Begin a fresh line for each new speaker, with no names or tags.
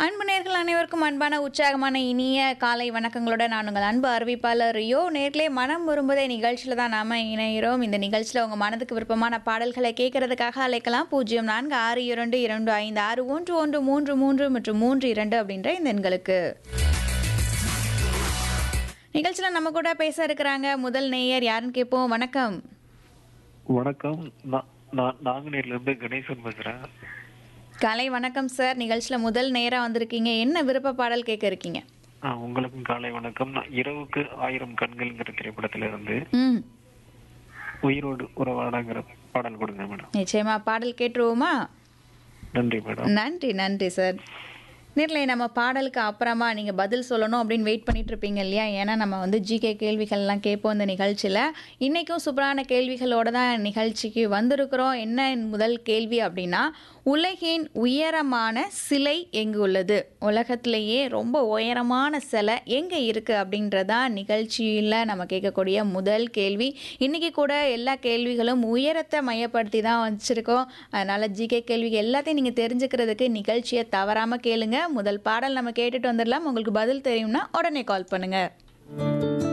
அன்பு நேர்கள் அனைவருக்கும் அன்பான உற்சாகமான இனிய காலை வணக்கங்களோட நான் உங்கள் அன்பு அறிவிப்பாளர் ரியோ நேர்களே மனம் விரும்புதே நிகழ்ச்சியில் தான் நாம இணைகிறோம் இந்த நிகழ்ச்சியில் உங்கள் மனதுக்கு விருப்பமான பாடல்களை கேட்கறதுக்காக அழைக்கலாம் பூஜ்ஜியம் நான்கு ஆறு இரண்டு இரண்டு ஐந்து ஆறு ஒன்று ஒன்று மூன்று மூன்று மற்றும் மூன்று இரண்டு அப்படின்ற இந்த எண்களுக்கு நிகழ்ச்சியில் நம்ம கூட பேச இருக்கிறாங்க முதல் நேயர் யாருன்னு கேட்போம் வணக்கம்
வணக்கம் நான் நான் நாங்குநேர்ல இருந்து கணேசன் பேசுறேன்
காலை வணக்கம் சார் நிகழ்ச்சியில் முதல் நேராக வந்திருக்கீங்க என்ன விருப்ப பாடல் கேட்க இருக்கீங்க
ஆ, உங்களுக்கும் காலை வணக்கம் நான் இரவுக்கு ஆயிரம் கண்கள்ங்கிற திரைப்படத்துல இருந்து
ம்
உயிரோடு உறவாடங்கிற பாடல் கொடுங்க மேடம்
நிச்சயமா பாடல் கேட்டுருவோமா
நன்றி மேடம்
நன்றி நன்றி சார் நேரில் நம்ம பாடலுக்கு அப்புறமா நீங்கள் பதில் சொல்லணும் அப்படின்னு வெயிட் பண்ணிட்டு இருப்பீங்க இல்லையா ஏன்னா நம்ம வந்து ஜிகே கேள்விகள்லாம் கேட்போம் இந்த நிகழ்ச்சியில் இன்றைக்கும் சூப்பரான கேள்விகளோட தான் நிகழ்ச்சிக்கு வந்திருக்கிறோம் என்ன முதல் கேள்வி அப்படின்னா உலகின் உயரமான சிலை எங்கு உள்ளது உலகத்திலேயே ரொம்ப உயரமான சிலை எங்கே இருக்குது அப்படின்றதான் நிகழ்ச்சியில் நம்ம கேட்கக்கூடிய முதல் கேள்வி இன்றைக்கி கூட எல்லா கேள்விகளும் உயரத்தை மையப்படுத்தி தான் வச்சுருக்கோம் அதனால் ஜிகே கேள்வி எல்லாத்தையும் நீங்கள் தெரிஞ்சுக்கிறதுக்கு நிகழ்ச்சியை தவறாமல் கேளுங்க முதல் பாடல் நம்ம கேட்டுட்டு வந்துடலாம் உங்களுக்கு பதில் தெரியும்னா உடனே கால் பண்ணுங்கள்